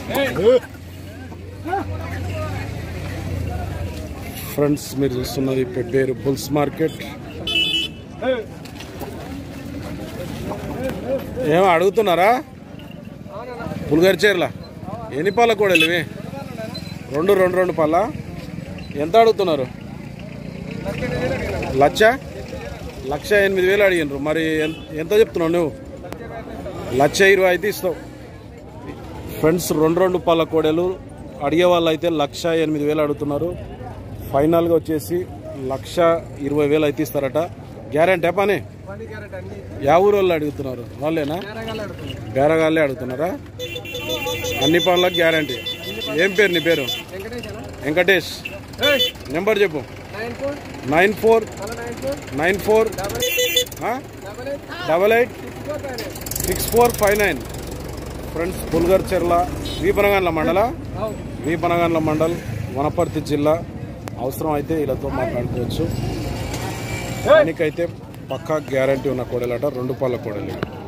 Friends మీరు చూస్తున్నది Pebbair bulls market ఏమో అడుగుతున్నారా పులిగరిచేర్ల ఎన్ని పాల కోడలు ఇవి రెండు రెండు రెండు పళ్ళ ఎంత అడుగుతున్నారు లక్ష లక్ష ఎనిమిది వేలు అడిగినారు మరి ఎన్- ఎంత చెప్తున్నావు నువ్వు లక్ష ఇరవై అయితే ఇస్తావు ఫ్రెండ్స్ రెండు రెండు పళ్ళ కోడలు అడిగే వాళ్ళు అయితే లక్ష ఎనిమిది వేలు అడుగుతున్నారు ఫైనల్గా వచ్చేసి లక్ష ఇరవై వేలు అయితే ఇస్తారట గ్యారంటీ పని యా ఊరు వాళ్ళు అడుగుతున్నారు వాళ్ళేనా బేరగాళ్ళే అడుగుతున్నారా అన్ని పనులకు గ్యారంటీ ఏం పేరు నీ పేరు వెంకటేష్ నెంబర్ చెప్పు nine four nine four double eight six four five nine friends పుల్గర్ చెర్ల వీపనగాన్ల మండల వీపనగాన్ల మండల్ వనపర్తి జిల్లా అవసరం అయితే వీళ్ళతో మాట్లాడుకోవచ్చు దానికైతే పక్కా గ్యారంటీ ఉన్న కోడలట రెండు పళ్ళ కోడలు ఇవి.